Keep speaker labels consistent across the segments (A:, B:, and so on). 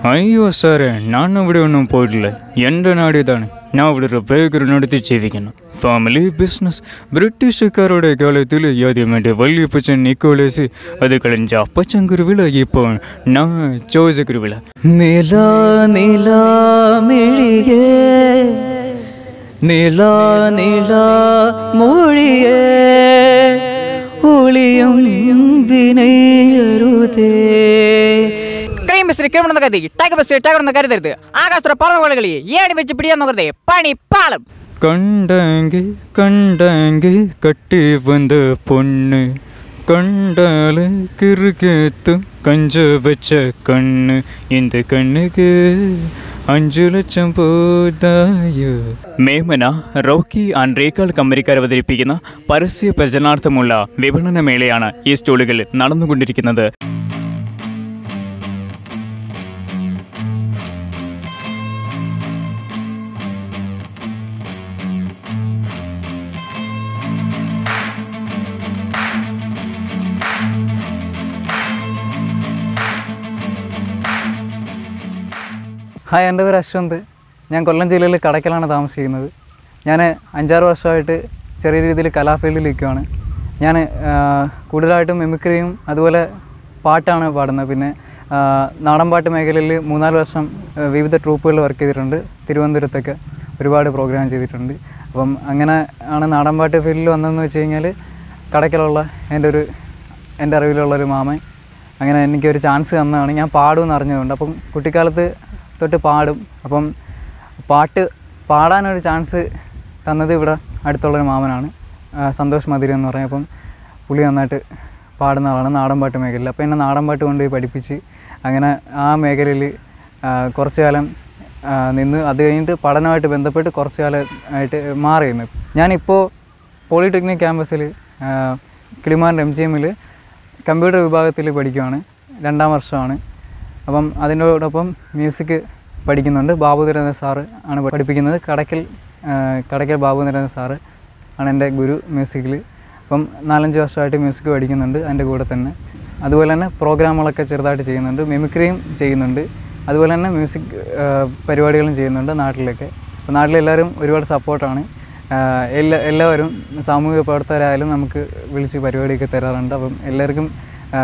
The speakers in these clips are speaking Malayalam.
A: അയ്യോ സാറേ ഞാൻ അവിടെ ഒന്നും പോയിട്ടില്ല എൻ്റെ നാട് ഇതാണ് ഞാൻ ഇവിടെ ഒരു ബേക്കറി നടത്തി ജീവിക്കുന്നു ഫാമിലി ബിസിനസ് ബ്രിട്ടീഷുകാരുടെ കാലത്തിൽ ആദ്യമായിട്ട് വല്യപ്പച്ചൻ നിക്കോളേസ് അത് കളഞ്ഞ അപ്പച്ചൻ കുരുവിള ഇപ്പോൾ ഞാൻ ചോദിച്ച കുരുവിള
B: നില നില മിഴിയേ നില നില മൊഴിയേ ഒളിയും വിനയരുതേ
C: ಕ್ರೈಮ್ ಬಸ್ರಿ ಕ್ರಿಮಿನಲ್ ಕದಿ ಟೈಗರ್ ಬಸ್ರಿ ಟೈಗರ್ ಕರೆದಿರ್ದು ಆಕಾಶರ ಪಳವಳಿಗಳಿಗೆ ಏಣಿ ಬೆಚ್ಚಿ பிடியா நோக்கிறதே பனி பாலம்
A: கண்டாங்க கண்டாங்க கட்டி வந்த பொண்ணு கண்டால கிறுக்கேத்து கஞ்ச வச்ச கண்ணு இந்த കണ്ണുക്ക് അഞ്ചു ലക്ഷം പോതായോ മേമന റോക്കി ആൻഡ് റേക്കാൾ കമ്പനിക്കാർ അവതരിപ്പിക്കുന്ന പരസ്യ പ്രചരണാർത്ഥമുള്ള വിപണന മേളയാണ് ഈ സ്റ്റോളുകൾ നടന്നുകൊണ്ടിരിക്കുന്നത്
B: ഹായ് എൻ്റെ പേര് അശ്വന്ത് ഞാൻ കൊല്ലം ജില്ലയിൽ കടയ്ക്കലാണ് താമസിക്കുന്നത് ഞാൻ അഞ്ചാറ് വർഷമായിട്ട് ചെറിയ രീതിയിൽ കലാഫീൽഡിൽ നിൽക്കുകയാണ് ഞാൻ കൂടുതലായിട്ടും മിമിക്രിയും അതുപോലെ പാട്ടാണ് പാടുന്നത് പിന്നെ ആ, നാടൻപാട്ട് മേഖലയിൽ മൂന്നാല് വർഷം ആ, വിവിധ ട്രൂപ്പുകളിൽ വർക്ക് ചെയ്തിട്ടുണ്ട് തിരുവനന്തപുരത്തൊക്കെ ഒരുപാട് പ്രോഗ്രാം ചെയ്തിട്ടുണ്ട് അപ്പം അങ്ങനെ ആണ് നാടൻപാട്ട് ഫീൽഡിൽ വന്നതെന്ന് വെച്ച് കഴിഞ്ഞാൽ കടയ്ക്കലുള്ള എൻ്റെ ഒരു എൻ്റെ അറിവിലുള്ളൊരു മാമൻ അങ്ങനെ എനിക്കൊരു ചാൻസ് തന്നതാണ് ഞാൻ പാടുമെന്ന് അറിഞ്ഞതുകൊണ്ട് അപ്പം കുട്ടിക്കാലത്ത് തൊട്ട് പാടും അപ്പം പാട്ട് പാടാനൊരു ചാൻസ് തന്നത് ഇവിടെ അടുത്തുള്ളൊരു മാമനാണ് ആ, സന്തോഷ് മധുരം എന്ന് പറയും അപ്പം പുള്ളി നന്നായിട്ട് പാടുന്ന ആളാണ് നാടൻപാട്ട് മേഖലയിൽ അപ്പോൾ എന്നെ നാടൻപാട്ട് കൊണ്ടുപോയി പഠിപ്പിച്ച് അങ്ങനെ ആ മേഖലയിൽ ആ, കുറച്ച് കാലം ആ, നിന്ന് അത് കഴിഞ്ഞിട്ട് പഠനമായിട്ട് ബന്ധപ്പെട്ട് കുറച്ച് കാലം ആയിട്ട് മാറി നിന്ന് ഞാനിപ്പോൾ പോളിടെക്നിക് ക്യാമ്പസിൽ കിളിമാറിൻ്റെ എം ജി എമ്മിൽ കമ്പ്യൂട്ടർ വിഭാഗത്തിൽ പഠിക്കുകയാണ് രണ്ടാം വർഷമാണ് അപ്പം അതിനോടൊപ്പം മ്യൂസിക് പഠിക്കുന്നുണ്ട് ബാബു നരേന്ദ്രൻ സാറ് ആണ് പഠിപ്പിക്കുന്നത് കടക്കൽ ആ, കടക്കൽ ബാബു നരേന്ദ്രൻ സാറ് ആണ് എൻ്റെ ഗുരു മ്യൂസിക്കിൽ അപ്പം നാലഞ്ച് വർഷമായിട്ട് മ്യൂസിക് പഠിക്കുന്നുണ്ട് അതിൻ്റെ കൂടെ തന്നെ അതുപോലെ തന്നെ പ്രോഗ്രാമുകളൊക്കെ ചെറുതായിട്ട് ചെയ്യുന്നുണ്ട് മിമിക്രിയും ചെയ്യുന്നുണ്ട് അതുപോലെ തന്നെ മ്യൂസിക് ആ, പരിപാടികളും ചെയ്യുന്നുണ്ട് നാട്ടിലൊക്കെ അപ്പോൾ നാട്ടിലെല്ലാവരും ഒരുപാട് സപ്പോർട്ടാണ് എല്ലാ എല്ലാവരും സാമൂഹിക പ്രവർത്തകരായാലും നമുക്ക് വിളിച്ച് പരിപാടിയൊക്കെ തരാറുണ്ട് അപ്പം എല്ലാവർക്കും ആ,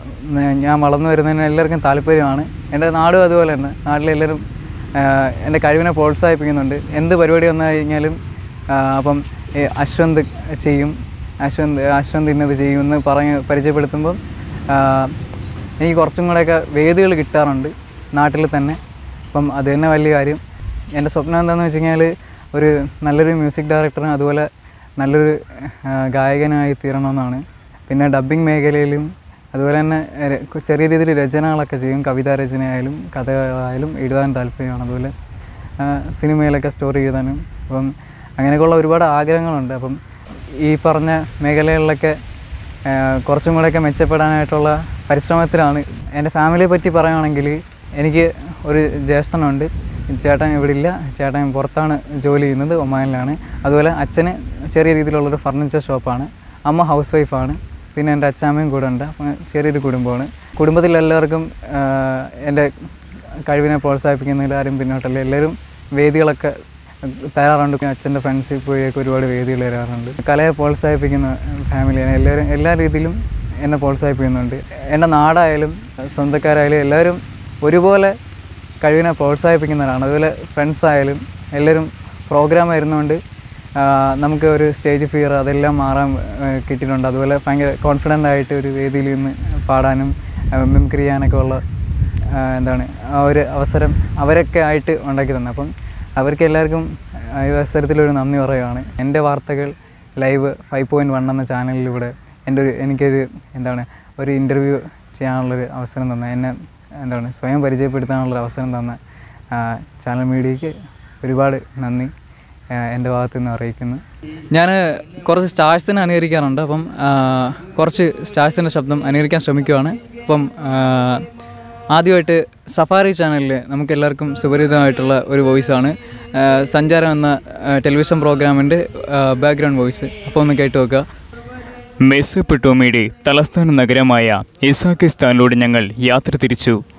B: ഞാൻ വളർന്നു വരുന്നതിന് എല്ലാവർക്കും താല്പര്യമാണ് എൻ്റെ നാടും അതുപോലെ തന്നെ നാട്ടിലെല്ലാവരും ആ, എൻ്റെ കഴിവിനെ പ്രോത്സാഹിപ്പിക്കുന്നുണ്ട് എന്ത് പരിപാടി വന്നു കഴിഞ്ഞാലും ആ, അപ്പം ഏ, അശ്വന്ത് ചെയ്യും അശ്വന്ത് അശ്വന്ത് ഇന്നത് ചെയ്യുമെന്ന് പറഞ്ഞ് പരിചയപ്പെടുത്തുമ്പം ആ, എനിക്ക് കുറച്ചും കൂടെയൊക്കെ വേദികൾ കിട്ടാറുണ്ട് നാട്ടിൽ തന്നെ അപ്പം അത് തന്നെ വലിയ കാര്യം എൻ്റെ സ്വപ്നം എന്താണെന്ന് വെച്ച് കഴിഞ്ഞാൽ ഒരു നല്ലൊരു മ്യൂസിക് ഡയറക്ടറും അതുപോലെ നല്ലൊരു ആ, ഗായകനായി തീരണമെന്നാണ് പിന്നെ ഡബ്ബിംഗ് മേഖലയിലും അതുപോലെ തന്നെ ര- ചെറിയ രീതിയിൽ രചനകളൊക്കെ ചെയ്യും കവിതാ രചനയായാലും കഥകളായാലും എഴുതാൻ താല്പര്യമാണ് അതുപോലെ ആ, സിനിമയിലൊക്കെ സ്റ്റോറി എഴുതാനും അപ്പം അങ്ങനെയൊക്കെയുള്ള ഒരുപാട് ആഗ്രഹങ്ങളുണ്ട് അപ്പം ഈ പറഞ്ഞ മേഖലകളിലൊക്കെ ആ, കുറച്ചും കൂടെയൊക്കെ മെച്ചപ്പെടാനായിട്ടുള്ള പരിശ്രമത്തിലാണ് എൻ്റെ ഫാമിലിയെ പറ്റി പറയുകയാണെങ്കിൽ എനിക്ക് ഒരു ജ്യേഷ്ഠനുണ്ട് ചേട്ടൻ ഇവിടെ ഇല്ല ചേട്ടൻ പുറത്താണ് ജോലി ചെയ്യുന്നത് ഒമാനിലാണ് അതുപോലെ അച്ഛന് ചെറിയ രീതിയിലുള്ളൊരു ഫർണിച്ചർ ഷോപ്പാണ് അമ്മ ഹൗസ് വൈഫാണ് പിന്നെ എൻ്റെ അച്ചാമ്മയും കൂടെ ഉണ്ട് അപ്പം ചെറിയൊരു കുടുംബമാണ് കുടുംബത്തിലെല്ലാവർക്കും ആ, എൻ്റെ കഴിവിനെ പ്രോത്സാഹിപ്പിക്കുന്നതിൽ ആരും പിന്നോട്ടല്ല എല്ലാവരും വേദികളൊക്കെ തരാറുണ്ട് അച്ഛൻ്റെ ഫ്രണ്ട്സ് ഇപ്പോഴൊക്കെ ഒരുപാട് വേദികൾ തരാറുണ്ട് കലയെ പ്രോത്സാഹിപ്പിക്കുന്ന ഫാമിലിയാണ് എല്ലാവരും എല്ലാ രീതിയിലും എന്നെ പ്രോത്സാഹിപ്പിക്കുന്നുണ്ട് എൻ്റെ നാടായാലും സ്വന്തക്കാരായാലും എല്ലാവരും ഒരുപോലെ കഴിവിനെ പ്രോത്സാഹിപ്പിക്കുന്നവരാണ് അതുപോലെ ഫ്രണ്ട്സ് ആയാലും എല്ലാവരും പ്രോഗ്രാം വരുന്നതുകൊണ്ട് ആ, നമുക്ക് ഒരു സ്റ്റേജ് ഫിയർ അതെല്ലാം മാറാൻ ആ, കിട്ടിയിട്ടുണ്ട് അതുപോലെ ഭയങ്കര കോൺഫിഡൻ്റ് ആയിട്ട് ഒരു വേദിയിൽ നിന്ന് പാടാനും മിമിക്രി ചെയ്യാനൊക്കെ ഉള്ള ആ, എന്താണ് ആ ഒരു അവസരം അവരൊക്കെ ആയിട്ട് ഉണ്ടാക്കി തന്നെ അപ്പം അവർക്ക് എല്ലാവർക്കും ആ, ഈ അവസരത്തിലൊരു നന്ദി പറയുകയാണ് എൻ്റെ വാർത്തകൾ ലൈവ് ഫൈവ് പോയിൻറ്റ് വൺ എന്ന ചാനലിലൂടെ എൻ്റെ ഒരു എനിക്കൊരു എന്താണ് ഒരു ഇൻ്റർവ്യൂ ചെയ്യാനുള്ളൊരു അവസരം തന്ന എന്നെ എന്താണ് സ്വയം പരിചയപ്പെടുത്താനുള്ളൊരു അവസരം തന്ന ആ, ചാനൽ മീഡിയയ്ക്ക് ഒരുപാട് നന്ദി ആ, എൻ്റെ ഭാഗത്തു നിന്ന് അറിയിക്കുന്നു ഞാൻ കുറച്ച് സ്റ്റാഴ്സിനെ അനുകരിക്കാറുണ്ട് അപ്പം ആ, കുറച്ച് സ്റ്റാഴ്സിൻ്റെ ശബ്ദം അനുകരിക്കാൻ ശ്രമിക്കുവാണ് അപ്പം ആ, ആദ്യമായിട്ട് സഫാരി ചാനലിൽ നമുക്ക് എല്ലാവർക്കും സുപരിചിതമായിട്ടുള്ള ഒരു വോയിസാണ് സഞ്ചാരം എന്ന ആ, ടെലിവിഷൻ പ്രോഗ്രാമിൻ്റെ ബാക്ക്ഗ്രൗണ്ട് വോയിസ് അപ്പോൾ ഒന്ന് കേട്ട് നോക്കുക
A: മെസ്സപ്പെട്ടോമയുടെ തലസ്ഥാന നഗരമായ ഇസാക്കിസ്ഥാനിലൂടെ ഞങ്ങൾ യാത്ര തിരിച്ചു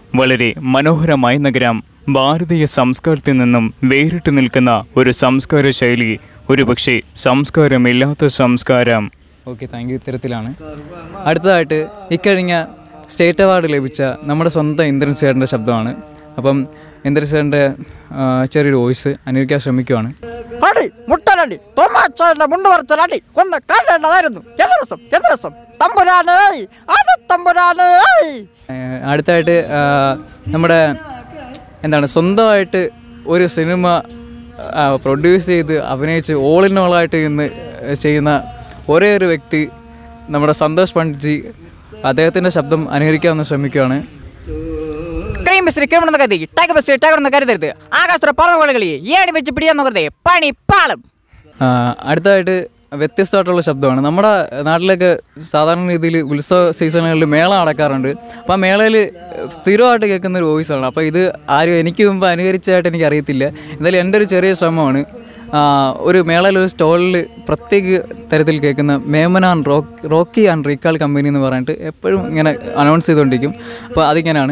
A: വളരെ മനോഹരമായ നഗരം ഭാരതീയ സംസ്കാരത്തിൽ നിന്നും വേറിട്ട് നിൽക്കുന്ന ഒരു സംസ്കാര ശൈലി ഒരുപക്ഷെ സംസ്കാരമില്ലാത്ത സംസ്കാരം
B: ഓക്കെ താങ്ക് യു ഇത്തരത്തിലാണ് അടുത്തതായിട്ട് ഇക്കഴിഞ്ഞ സ്റ്റേറ്റ് അവാർഡ് ലഭിച്ച നമ്മുടെ സ്വന്തം ഇന്ദ്രൻ ചേട്ടൻ്റെ ശബ്ദമാണ് അപ്പം ഇന്ദ്രൻ ചേട്ടൻ്റെ ആ, ചെറിയൊരു വോയിസ് അനുകരിക്കാൻ ശ്രമിക്കുവാണ്
C: അടി മുട്ടലടി തോമാച്ചാരുടെ മുണ്ട് പറിച്ചലടി ഒന്ന് കാണേണ്ടതായിരുന്നു എന്ത് രസം എന്ത് രസം തമ്പുരാനേ അത് തമ്പുരാനേ
B: ഏഹ് അടുത്തായിട്ട് ആ, നമ്മുടെ എന്താണ് സ്വന്തമായിട്ട് ഒരു സിനിമ പ്രൊഡ്യൂസ് ചെയ്ത് അഭിനയിച്ച് ഓൾ ഇൻ ഓളായിട്ട് ഇന്ന് ചെയ്യുന്ന ഒരേ ഒരു വ്യക്തി നമ്മുടെ സന്തോഷ് പണ്ഡിറ്റ്ജി അദ്ദേഹത്തിൻ്റെ ശബ്ദം അനുകരിക്കാമെന്ന് ശ്രമിക്കുകയാണ്
C: ക്രീം ബിസ്രി കിടന്ന കരുതി ടാഗ് ബിസ്രി ടാഗ് കരുതരുത് ആകാശത്തുള്ള പറന്ന കളികളി ഏണി വെച്ച് പിടിയാന്ന് കരുതേ പണി പാളും
B: ആ, അടുത്തതായിട്ട് വ്യത്യസ്തമായിട്ടുള്ള ശബ്ദമാണ് നമ്മുടെ നാട്ടിലൊക്കെ സാധാരണ രീതിയിൽ ഉത്സവ സീസണുകളിൽ മേള നടക്കാറുണ്ട് അപ്പോൾ ആ മേളയിൽ സ്ഥിരമായിട്ട് കേൾക്കുന്ന ഒരു വോയിസാണ് അപ്പോൾ ഇത് ആരും എനിക്ക് മുമ്പ് അനുകരിച്ചതായിട്ട് എനിക്ക് അറിയത്തില്ല എന്തായാലും എൻ്റെ ഒരു ചെറിയ ശ്രമമാണ് ആ, ഒരു മേളയിൽ ഒരു സ്റ്റോളിൽ പ്രത്യേക തരത്തിൽ കേൾക്കുന്ന മേമന and rock rocky and recall company എന്ന് പറഞ്ഞിട്ട് എപ്പോഴും ഇങ്ങനെ അനൗൺസ് ചെയ്തുകൊണ്ടിരിക്കും അപ്പോൾ അതിങ്ങനെയാണ്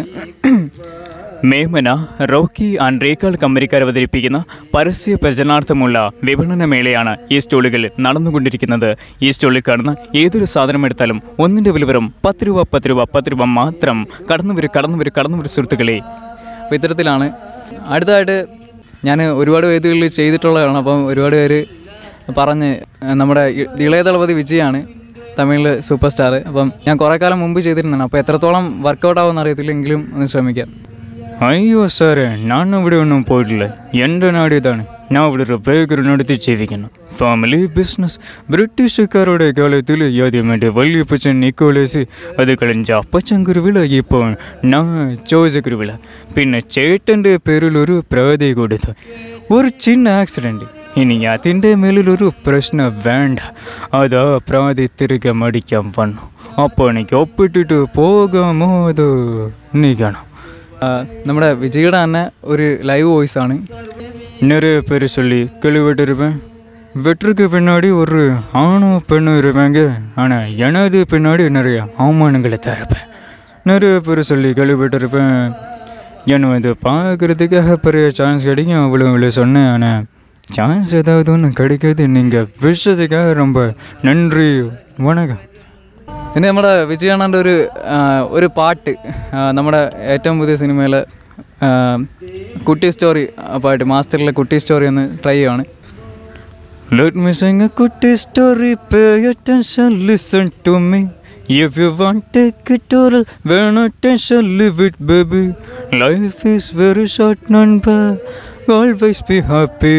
A: മേമന റോക്കി ആൻഡ് റേക്കാൾ കമ്പനിക്കാർ അവതരിപ്പിക്കുന്ന പരസ്യ പ്രചരണാർത്ഥമുള്ള വിപണന മേളയാണ് ഈ സ്റ്റോളുകൾ നടന്നുകൊണ്ടിരിക്കുന്നത് ഈ സ്റ്റോളിൽ കാണുന്ന ഏതൊരു സാധനം എടുത്താലും ഒന്നിൻ്റെ വില വെറും പത്ത് രൂപ പത്ത് രൂപ പത്ത് രൂപ മാത്രം കടന്നു വരും കടന്നു വരും കടന്നു വരും സുഹൃത്തുക്കളെ
B: അപ്പോൾ ഇത്തരത്തിലാണ് അടുത്തതായിട്ട് ഞാൻ ഒരുപാട് വേദികളിൽ ചെയ്തിട്ടുള്ളതാണ് അപ്പം ഒരുപാട് പേര് പറഞ്ഞ് ഏഹ് നമ്മുടെ ഇ- ഇളയ ദളപതി വിജയാണ് തമിഴിൽ സൂപ്പർ സ്റ്റാർ അപ്പം ഞാൻ കുറേ കാലം മുമ്പ് ചെയ്തിരുന്നതാണ് അപ്പോൾ എത്രത്തോളം വർക്കൗട്ട് ആവുമെന്ന് അറിയത്തില്ലെങ്കിലും ഒന്ന് ശ്രമിക്കാം
A: അയ്യോ സാറേ ഞാൻ ഇവിടെ ഒന്നും പോയിട്ടില്ല എൻ്റെ നാട് ഇതാണ് ഞാൻ ഇവിടെ ഒരു ബേക്കറി നടത്തി ജീവിക്കുന്നു ഫാമിലി ബിസിനസ് ബ്രിട്ടീഷുകാരുടെ കാലത്തിൽ ആദ്യമായിട്ട് വല്യപ്പച്ചൻ നിക്കോളേസ് അത് കളഞ്ഞ അപ്പച്ചൻ കുരുവിള ഇപ്പോൾ ഞാൻ ചോദിച്ച കുരുവിള പിന്നെ ചേട്ടൻ്റെ പേരിൽ ഒരു പ്രാതി കൊടുത്തു ഒരു ചിന്ന ആക്സിഡൻറ്റ് ഇനി അതിൻ്റെ മേലിലൊരു പ്രശ്നം വേണ്ട അതാ പ്രാതി തിരികെ മടിക്കാൻ വന്നു അപ്പോൾ എനിക്ക് ഒപ്പിട്ടിട്ട് പോകാമോ അതോ നീ കാണാം
B: ആ, നമ്മുടെ വിജയുടെ തന്നെ ഒരു ലൈവ് വോയിസ് ആണ്
A: நிறைய பேர் சொல்லி கேள்விப்பட்டிருப்பேன் வெற்றிக்கு பின்னாடி ஒரு ஆணும் பெண்ணும் இருப்பாங்க ஆனால் எனது பின்னாடி நிறைய அவமானங்களை தான் இருப்பேன் நிறைய பேர் சொல்லி கேள்விப்பட்டிருப்பேன் என்னை வந்து பார்க்குறதுக்காக பெரிய சான்ஸ் கிடைக்கும் அவ்வளோ இவ்வளோ சொன்னேன் ஆனால் சான்ஸ் ஏதாவது ஒன்று கிடைக்கிறது நீங்கள் விஷயத்துக்காக ரொம்ப நன்றி வணக்கம்
B: ഇനി നമ്മുടെ വിജയണ്ണൻ്റെ ഒരു ആ, ഒരു പാട്ട് ആ, നമ്മുടെ ഏറ്റവും പുതിയ സിനിമയിലെ ആ, കുട്ടി സ്റ്റോറി ആ പാട്ട് മാസ്റ്ററിലെ കുട്ടി സ്റ്റോറി ഒന്ന് ട്രൈ ചെയ്യുവാണ്
A: Let me sing a good story, pay attention, listen to me. If you want, take it oral, when attention, live it, baby. Life is very short, number, always be happy.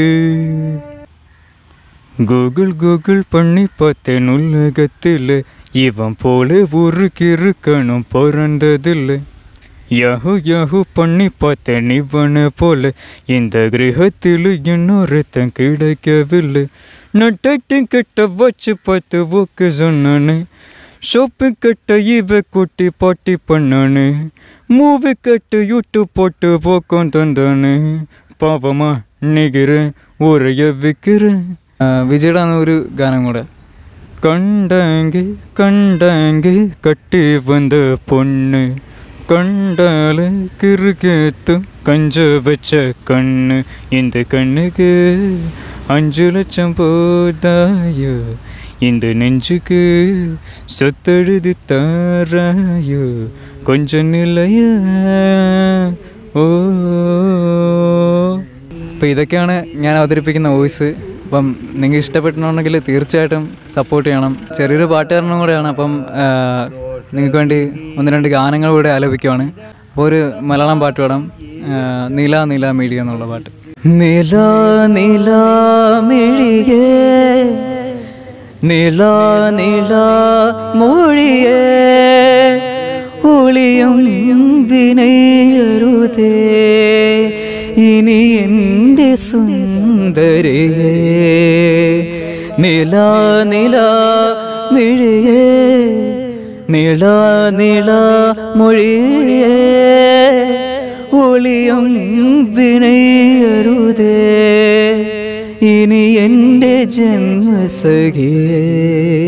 A: Google Google பண்ணி பார்த்தேன் உலகத்தில் இவன் போல ஊருக்கு இருக்கணும் பிறந்ததில்லை யாஹூ யாஹூ பண்ணி பார்த்தேன் இவனை போல இந்த கிரகத்தில் இன்னொருத்தன் கிடைக்கவில்லை நட்டையும் கெட்ட வச்சு பார்த்து ஓகே சொன்னானே ஷாப்பிங் கட்ட இவ கூட்டி பாட்டி பண்ணானே மூவி கட்டு யூடியூப் போட்டு போக்கம் தந்தானே பாவமா நிக்கிறேன் ஊரைய விற்கிறேன்
B: ആ, വിജയുടെ തന്നെ ഒരു ഗാനം കൂടെ
A: கண்டாங்க கண்டாங்க கட்டி வந்த பொண்ணு கண்டால கிறுகேத்து கஞ்ச வச்ச கண்ணு இந்த கண்ணுக்கு அஞ்சு லட்சம் போதாயோ இந்த நெஞ்சுக்கு சொத்தெழுதி தாராயோ கொஞ்சம் நிலையா ஓ
B: അപ്പോൾ ഇതൊക്കെയാണ് ഞാൻ അവതരിപ്പിക്കുന്ന വോയിസ് അപ്പം നിങ്ങൾക്ക് ഇഷ്ടപ്പെട്ടിട്ടുണ്ടെങ്കിൽ തീർച്ചയായിട്ടും സപ്പോർട്ട് ചെയ്യണം ചെറിയൊരു പാട്ടുകാരനും കൂടെയാണ് അപ്പം ആ, നിങ്ങൾക്ക് വേണ്ടി ഒന്ന് രണ്ട് ഗാനങ്ങൾ കൂടെ ആലപിക്കുവാണ് അപ്പോൾ ഒരു മലയാളം പാട്ട് പാടാം ആ, നീല നീല മീഡിയ എന്നുള്ള പാട്ട് നീല നീല മിഴിയേ നീല നീല മൊഴിയേ ഒളിയും വിനയരുതേ ഇനി എൻ്റെ സുന്ദരിയേ നില നില മിഴിയേ നിള നിള മൊഴിയേ ഒളിയും വിനയരുതേ ഇനി എൻ്റെ ജന്മസഖിയേ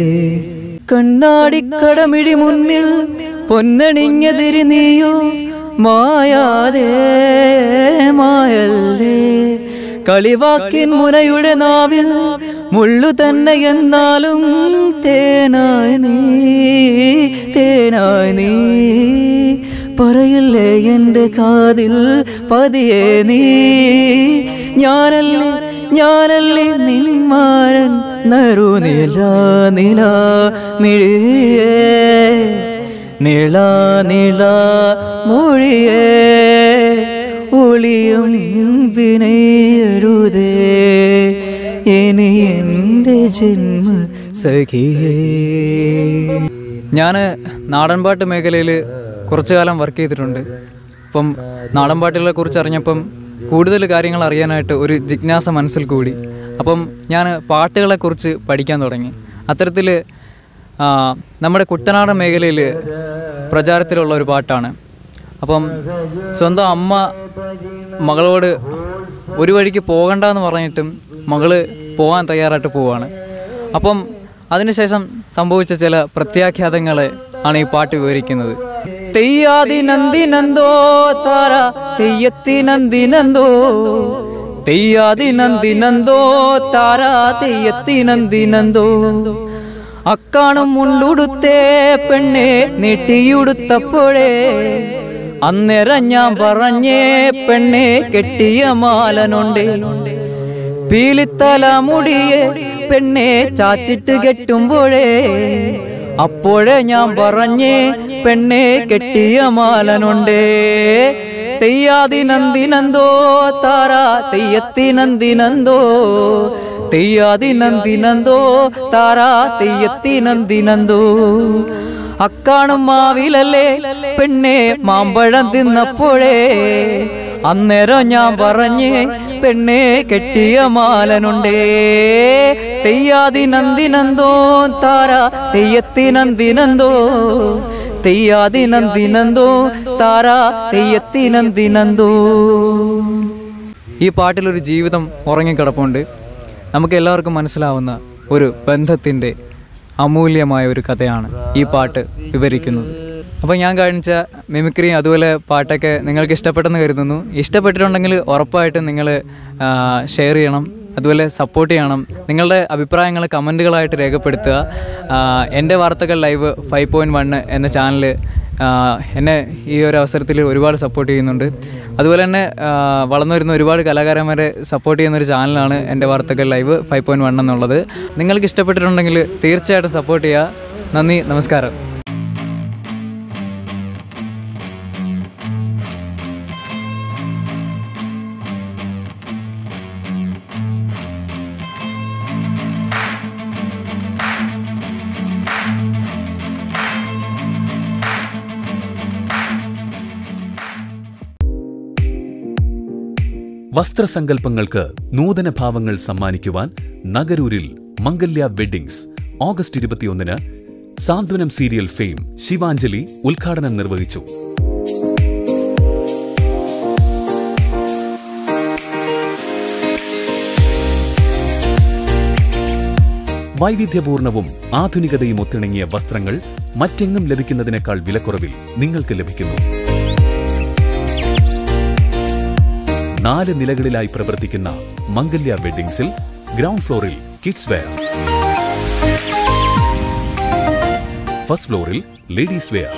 B: കണ്ണാടി കടമിഴി മുന്നിൽ പൊന്നണിഞ്ഞതിരി നീയോ മായാതെ മായല്ലേ കളിവാക്കിൻ മുനയുടെ നാവിൽ മുള്ളു തന്നെ എന്നാലും തേനായി നീ തേനായി നീ പറയില്ലേ എൻ്റെ കാതിൽ പതിയെ നീ ഞാനല്ലേ ഞാനല്ലേ നിന്മാരൻ നറു നില നില മിഴിയേ നിള നിള മൊഴിയേ ഒളിയും വിനയരുതേ ഇനി എൻ്റെ ജന്മ സഖിയേ ഞാൻ നാടൻപാട്ട് മേഖലയിൽ കുറച്ചു കാലം വർക്ക് ചെയ്തിട്ടുണ്ട് അപ്പം നാടൻപാട്ടുകളെ കുറിച്ച് അറിഞ്ഞപ്പം കൂടുതൽ കാര്യങ്ങൾ അറിയാനായിട്ട് ഒരു ജിജ്ഞാസ മനസ്സിൽ കൂടി അപ്പം ഞാൻ പാട്ടുകളെക്കുറിച്ച് പഠിക്കാൻ തുടങ്ങി അത്തരത്തിൽ നമ്മുടെ കുട്ടനാടൻ മേഖലയിൽ പ്രചാരത്തിലുള്ള ഒരു പാട്ടാണ് അപ്പം സ്വന്തം അമ്മ മകളോട് ഒരു വഴിക്ക് പോകണ്ടെന്ന് പറഞ്ഞിട്ടും മകള് പോകാൻ തയ്യാറായിട്ട് പോവാണ് അപ്പം അതിനുശേഷം സംഭവിച്ച ചില പ്രത്യാഘാതങ്ങളെ ആണ് ഈ പാട്ട് വിവരിക്കുന്നത് തെയ്യാതി നന്ദിനന്ദോ താര തെയ്യത്തി നന്ദിനന്ദോ തെയ്യാതി നന്ദിനന്ദോ താര തെയ്യത്തി നന്ദിനന്ദോ അക്കാണും മുണ്ടുടുത്തേ പെണ്ണെ നീട്ടിയുടുത്തപ്പോഴേ അന്നേരം ഞാൻ പറഞ്ഞേ പെണ്ണെ കെട്ടിയ മാലനുണ്ടേ പീലിത്തല മുടിയെ പെണ്ണെ ചാച്ചിട്ട് കെട്ടുമ്പോഴേ അപ്പോഴേ ഞാൻ പറഞ്ഞേ പെണ്ണെ കെട്ടിയ മാലനുണ്ടേ തെയ്യാതി നന്ദിനന്ദോ താര തെയ്യത്തി നന്ദിനന്ദോ തെയ്യാതി നന്ദിനന്ദോ താര തെയ്യത്തി നന്ദിനന്ദോ അക്കാണും മാവിലല്ലേ പെണ്ണെ മാമ്പഴം തിന്നപ്പോഴേ അന്നേരം ഞാൻ പറഞ്ഞേ പെണ്ണെ കെട്ടിയ മാലനുണ്ടേ തെയ്യാതി നന്ദിനന്ദോ താര തെയ്യത്തി നന്ദിനന്ദോ തെയ്യാതി നന്ദിനന്ദോ താര തെയ്യത്തി നന്ദിനന്ദോ ഈ പാട്ടിലൊരു ജീവിതം ഉറങ്ങിക്കിടപ്പുണ്ട് നമുക്ക് എല്ലാവർക്കും മനസ്സിലാവുന്ന ഒരു ബന്ധത്തിൻ്റെ അമൂല്യമായ ഒരു കഥയാണ് ഈ പാട്ട് വിവരിക്കുന്നത് അപ്പോൾ ഞാൻ കാണിച്ച മിമിക്രിയും അതുപോലെ പാട്ടൊക്കെ നിങ്ങൾക്ക് ഇഷ്ടപ്പെട്ടെന്ന് കരുതുന്നു ഇഷ്ടപ്പെട്ടിട്ടുണ്ടെങ്കിൽ ഉറപ്പായിട്ടും നിങ്ങൾ ഷെയർ ചെയ്യണം അതുപോലെ സപ്പോർട്ട് ചെയ്യണം നിങ്ങളുടെ അഭിപ്രായങ്ങൾ കമൻറ്റുകളായിട്ട് രേഖപ്പെടുത്തുക ആ, എൻ്റെ വാർത്തകൾ ലൈവ് ഫൈവ് പോയിൻറ്റ് വണ്ണ് എന്ന ചാനൽ എന്നെ ഈ ഒരു അവസരത്തിൽ ഒരുപാട് സപ്പോർട്ട് ചെയ്യുന്നുണ്ട് അതുപോലെ തന്നെ ആ, വളർന്നു വരുന്ന ഒരുപാട് കലാകാരന്മാരെ സപ്പോർട്ട് ചെയ്യുന്ന ഒരു ചാനലാണ് എൻ്റെ വാർത്തകൾ ലൈവ് ഫൈവ് പോയിൻറ്റ് വൺ എന്നുള്ളത് നിങ്ങൾക്ക് ഇഷ്ടപ്പെട്ടിട്ടുണ്ടെങ്കിൽ തീർച്ചയായിട്ടും സപ്പോർട്ട് ചെയ്യുക നന്ദി നമസ്കാരം
D: വസ്ത്രസങ്കല്പങ്ങൾക്ക് നൂതന ഭാവങ്ങൾ സമ്മാനിക്കുവാൻ നഗരൂരിൽ മംഗല്യ വെഡ്ഡിങ്സ് ഓഗസ്റ്റ് ഇരുപത്തിയൊന്നിന് സാന്ത്വനം സീരിയൽ ഫെയിം ശിവാഞ്ജലി ഉദ്ഘാടനം നിർവഹിച്ചു വൈവിധ്യപൂർണവും ആധുനികതയും ഒത്തിണങ്ങിയ വസ്ത്രങ്ങൾ മറ്റെങ്ങും ലഭിക്കുന്നതിനേക്കാൾ വിലക്കുറവിൽ നിങ്ങൾക്ക് ലഭിക്കുന്നു നാല് നിലകളിലായി പ്രവർത്തിക്കുന്ന മംഗല്യ വെഡ്ഡിങ്സിൽ ഗ്രൗണ്ട് ഫ്ലോറിൽ കിഡ്സ് വെയർ ഫസ്റ്റ് ഫ്ലോറിൽ ലേഡീസ് വെയർ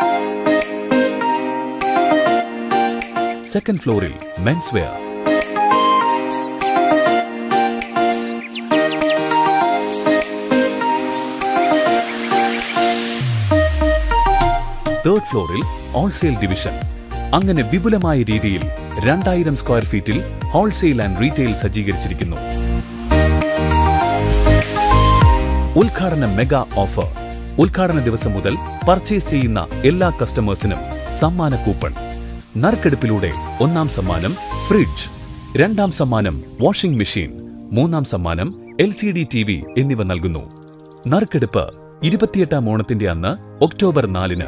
D: സെക്കൻഡ് ഫ്ലോറിൽ മെൻസ് വെയർ തേർഡ് ഫ്ലോറിൽ ഹോൾസെയിൽ ഡിവിഷൻ അങ്ങനെ വിപുലമായ രീതിയിൽ രണ്ടായിരം സ്ക്വയർ ഫീറ്റിൽ ഹോൾസെയിൽ ആൻഡ് റീറ്റെയിൽ സജ്ജീകരിച്ചിരിക്കുന്നു ഉദ്ഘാടന മെഗാ ഓഫർ ഉദ്ഘാടന ദിവസം മുതൽ പർച്ചേസ് ചെയ്യുന്ന എല്ലാ കസ്റ്റമേഴ്സിനും സമ്മാന കൂപ്പൺ നറുക്കെടുപ്പിലൂടെ ഒന്നാം സമ്മാനം ഫ്രിഡ്ജ് രണ്ടാം സമ്മാനം വാഷിംഗ് മെഷീൻ മൂന്നാം സമ്മാനം L C D T V എന്നിവ നൽകുന്നു നറുക്കെടുപ്പ് ഇരുപത്തിയെട്ടാം ഓണത്തിന്റെ അന്ന് ഒക്ടോബർ നാലിന്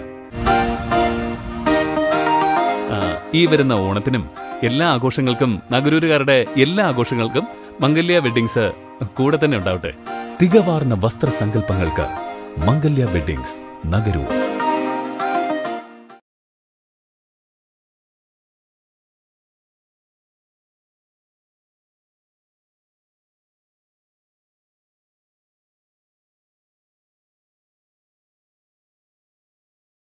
D: ആ, ഈ വരുന്ന ഓണത്തിനും എല്ലാ ആഘോഷങ്ങൾക്കും നഗരൂരുകാരുടെ എല്ലാ ആഘോഷങ്ങൾക്കും മംഗല്യ വെഡ്ഡിങ്സ് കൂടെ തന്നെ ഉണ്ടാവട്ടെ തികവാർന്ന വസ്ത്രസങ്കല്പങ്ങൾക്ക് മംഗല്യ വെഡ്ഡിങ്സ് നഗരൂർ